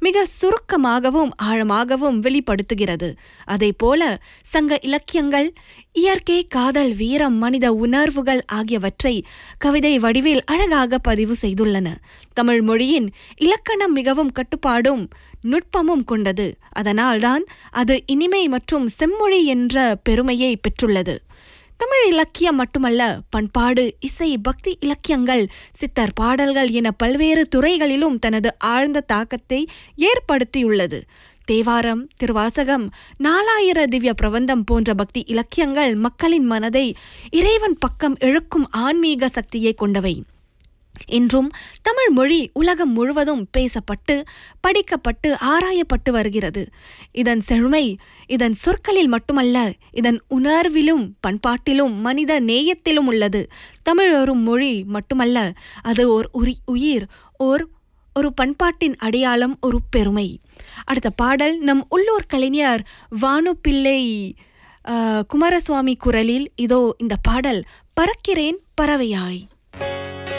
மிக சுருக்கமாகவும் ஆழமாகவும் வெளிப்படுத்துகிறது அதேபோல சங்க இலக்கியங்கள் இயற்கை காதல் வீரம் மனித உணர்வுகள் ஆகியவற்றை கவிதை வடிவில் அழகாக பதிவு செய்துள்ளன தமிழ் மொழியின் இலக்கணம் மிகவும் கட்டுப்பாடும் நுட்பமும் கொண்டது அதனால்தான் அது இனிமை மற்றும் செம்மொழி என்ற பெருமையை பெற்றுள்ளது தமிழ் இலக்கியம் மட்டுமல்ல பண்பாடு இசை பக்தி இலக்கியங்கள் சித்தர் பாடல்கள் என பல்வேறு துறைகளிலும் தனது ஆழ்ந்த தாக்கத்தை ஏற்படுத்தியுள்ளது தேவாரம் திருவாசகம் நாலாயிர திவ்ய பிரபந்தம் போன்ற பக்தி இலக்கியங்கள் மக்களின் மனதை இறைவன் பக்கம் இழுக்கும் ஆன்மீக சக்தியை கொண்டவை இன்றும் தமிழ் மொழி உலகம் முழுவதும் பேசப்பட்டு படிக்கப்பட்டு ஆராயப்பட்டு வருகிறது இதன் செழுமை இதன் சொற்களில் மட்டுமல்ல இதன் உணர்விலும் பண்பாட்டிலும் மனித நேயத்திலும் உள்ளது தமிழ் ஒரு மொழி மட்டுமல்ல அது ஓர் உரி உயிர் ஓர் ஒரு பண்பாட்டின் அடையாளம் ஒரு பெருமை அடுத்த பாடல் நம் உள்ளூர் கலைஞர் வானுப்பிள்ளை ஆஹ், குமாரசுவாமி குரலில் இதோ இந்த பாடல் பறக்கிறேன் பறவையாய்